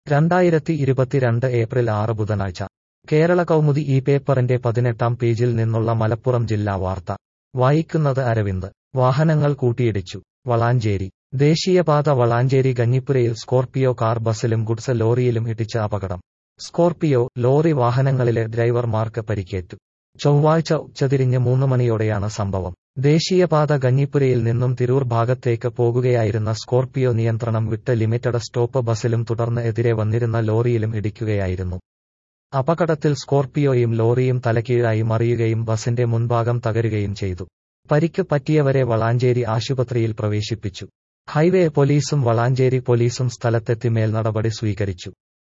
രണ്ടായിരത്തി ഇരുപത്തിരണ്ട് ഏപ്രിൽ ആറ് ബുധനാഴ്ച കേരള കൗമുദി ഈ പേപ്പറിന്റെ പതിനെട്ടാം പേജിൽ നിന്നുള്ള മലപ്പുറം ജില്ലാ വാർത്ത വായിക്കുന്നത് അരവിന്ദ് വാഹനങ്ങൾ കൂട്ടിയിടിച്ചു വളാഞ്ചേരി ദേശീയപാത വളാഞ്ചേരി ഗഞ്ഞിപ്പുരയിൽ സ്കോർപിയോ കാർ ബസിലും ഗുഡ്സ് ലോറിയിലും ഇടിച്ച അപകടം സ്കോർപിയോ ലോറി വാഹനങ്ങളിലെ ഡ്രൈവർമാർക്ക് പരിക്കേറ്റു ചൊവ്വാഴ്ച ഉച്ചതിരിഞ്ഞ് മൂന്ന് മണിയോടെയാണ് സംഭവം ദേശീയപാത ഗഞ്ഞിപ്പുരയിൽ നിന്നും തിരൂർ ഭാഗത്തേക്ക് പോകുകയായിരുന്ന സ്കോർപിയോ നിയന്ത്രണം വിട്ട് ലിമിറ്റഡ് സ്റ്റോപ്പ് ബസിലും തുടർന്ന് എതിരെ വന്നിരുന്ന ലോറിയിലും ഇടിക്കുകയായിരുന്നു അപകടത്തിൽ സ്കോർപിയോയും ലോറിയും തലകീഴായി മറിയുകയും ബസിന്റെ മുൻഭാഗം തകരുകയും ചെയ്തു പരിക്ക് പറ്റിയവരെ വളാഞ്ചേരി ആശുപത്രിയിൽ പ്രവേശിപ്പിച്ചു ഹൈവേ പോലീസും വളാഞ്ചേരി പോലീസും സ്ഥലത്തെത്തി മേൽനടപടി സ്വീകരിച്ചു